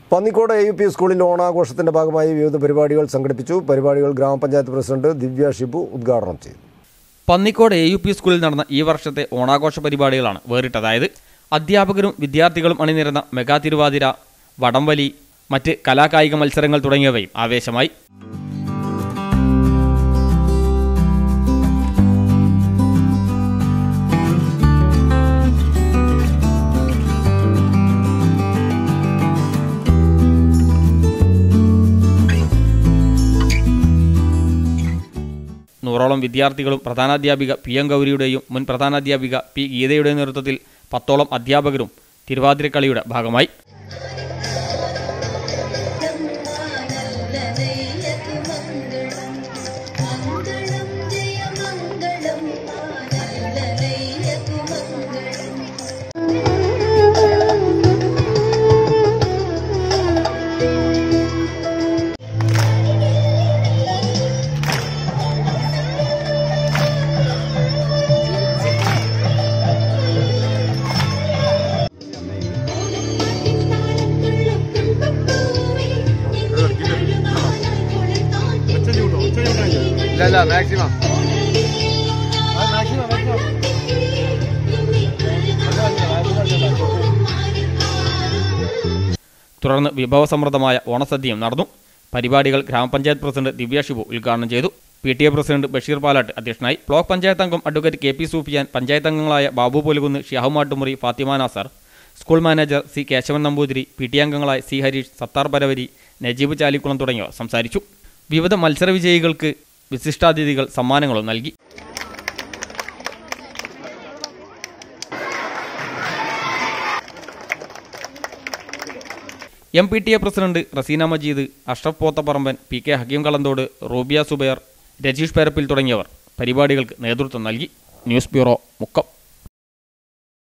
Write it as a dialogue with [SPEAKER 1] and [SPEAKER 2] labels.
[SPEAKER 1] Pannikode A U P സ്കൂളിൽ ഓണാഘോഷത്തിന്റെ ഭാഗമായി വിവിധ പരിപാടികൾ സംഘടിപ്പിച്ചു പരിപാടികൾ ഗ്രാമപഞ്ചായത്ത് പ്രസിഡന്റ് ദിവ്യ ഷിബു ഉദ്ഘാടനം ചെയ്തു
[SPEAKER 2] പന്നിക്കോട് എ യു പി സ്കൂളിൽ നടന്ന ഈ വർഷത്തെ ഓണാഘോഷ പരിപാടികളാണ് വേറിട്ടതായത് അധ്യാപകരും വിദ്യാർത്ഥികളും അണിനിരന്ന മെഗാ തിരുവാതിര വടംവലി മറ്റ് കലാകായിക മത്സരങ്ങൾ തുടങ്ങിയവയും ആവേശമായി നൂറോളം വിദ്യാർത്ഥികളും പ്രധാനാധ്യാപിക പി എം ഗൗരിയുടെയും മുൻ പ്രധാനാധ്യാപിക പി ഗീതയുടെയും നേതൃത്വത്തിൽ പത്തോളം അധ്യാപകരും തിരുവാതിരക്കളിയുടെ ഭാഗമായി
[SPEAKER 3] മംഗളം ജയ മംഗളം ആനന്ദനയ്യകു മംഗളം
[SPEAKER 2] തുടർന്ന് വിഭവസമൃദ്ധമായ ഓണസദ്യയും നടന്നു പരിപാടികൾ ഗ്രാമപഞ്ചായത്ത് പ്രസിഡന്റ് ദിവ്യ ഷിബു ഉദ്ഘാടനം ചെയ്തു P T A president Basheer Palatt അധ്യക്ഷനായി ബ്ലോക്ക് പഞ്ചായത്ത് അംഗം advocate K P Sufiyan panchayat അംഗങ്ങളായ Babu Polukunnu Shihab Mattumuri Fathima Nasar school manager C Keshavan Namboothiri P T അംഗങ്ങളായ സി ഹരീഷ് സത്താർ പരവരി നജീബ് ചാലിക്കുളം തുടങ്ങിയവർ സംസാരിച്ചു വിവിധ മത്സര വിജയികൾക്ക് വിശിഷ്ടാതിഥികൾ സമ്മാനങ്ങളും നൽകി M P T A president Raseena Majeed Ashraf Pothapparamban P K Hakeem Kalanthode Rubiya Subair Rajeesh Perappil തുടങ്ങിയവർ പരിപാടികൾക്ക് നേതൃത്വം നൽകി ന്യൂസ് ബ്യൂറോ മുക്കം